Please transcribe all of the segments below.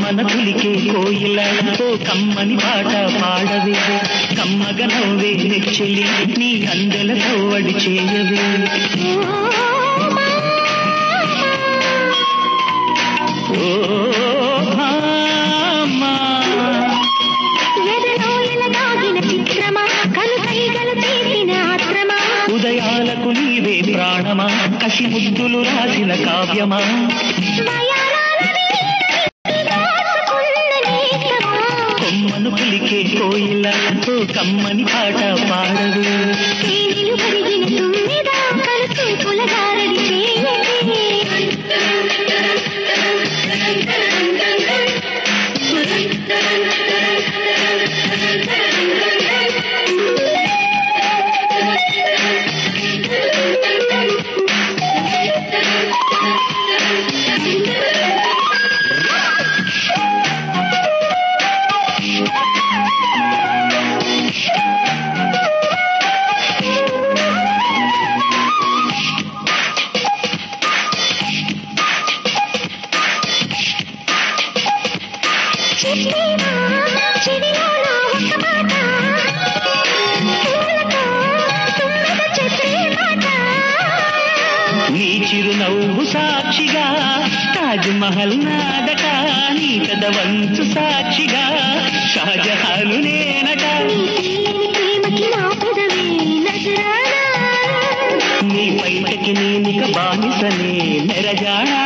కమ్మన కులికే కోయిల ఓ కమ్మని పాట పాడవే కమ్మగ నవ్వే నెచ్చెలి నీ అందెలతో వడి చేయవే ఓ భామా. ఎదలో ఎలగాగిన చిత్రమా కను కైగలు తీసిన ఆత్రమా ఉదయాలకు నీవే ప్రాణమా కసి ముద్దులు రాసిన కావ్యమా కొమ్మను కులికే కోయిల ఓ కమ్మని పాట పాడవే తేనెలు కరిగిన తుమ్మెద కలుసు పులగారడి చిట్టినా చిడిలోన ఒక మాట పూలతో తుమ్మెద చెప్పే మాట నీ చిరునవ్వు సాక్షిగా తాజ్ మహల్ నాదట నీ కదవంచు సాక్షిగా షాజహాను నేనట తీయని ప్రేమకి నా పెదవే నజరానా నీ పైటకి నేనిక బానిసనే నెరజాడా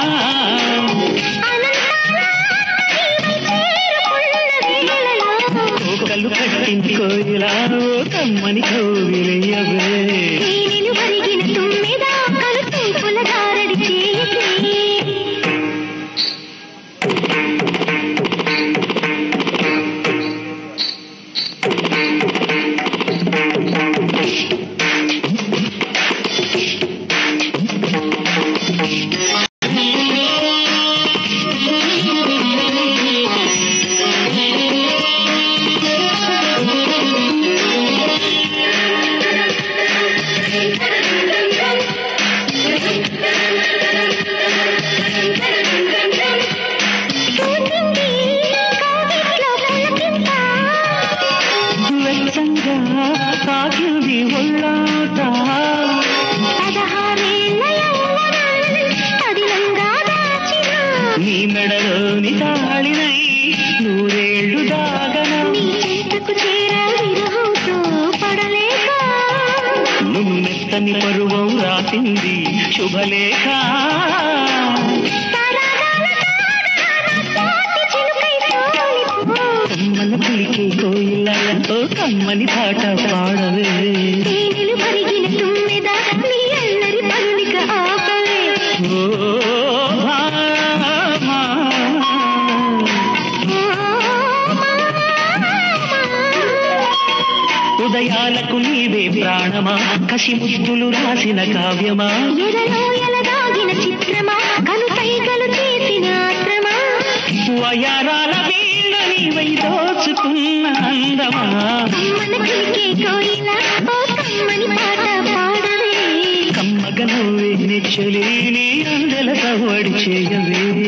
కోకలు కట్టింది కోయిలా ఓ కమ్మని కోవిలయ్యవే తేనెలు కరిగిన తుమ్మెద కలుసు పులగారడి చేయకే చూసింది కవిట్లో పులకింత వెచ్చంగా తాకింది ఒళ్ళాట పదహారేళ్ల యౌవనం పదిలంగా దాచిన నీ మెడలోని తాళినై నూరేళ్లు దాగన నీ చెంతకు చేరా విరహంతో పడలేక నువ్వు మెత్తని పరువం రాసింది శుభలేఖ తరగాల తారగాల చిలుకై తోలిపో. కమ్మన పులికే కోయిల ఓ కమ్మని పాట పాడవే తేనెలు కరిగిన తుమ్మెద నీ అల్లరి పనులిక ఆపవే ఓ భామా. ఓ మామా. ఉదయాలకు నీవే ప్రాణమా కసి ముద్దులు రాసిన కావ్యమా ఎదలో ఎలగాగిన చిత్రమా కను కైగలు చేసిన ఆత్రమా వయారాల వీణ నీవై దోచుకున్న అందమా కమ్మన కిలికే కోయిల ఓ కమ్మని పాట పాడవే కమ్మగ నవ్వే నెచ్చలి నీ అందెల సవడి చేయవే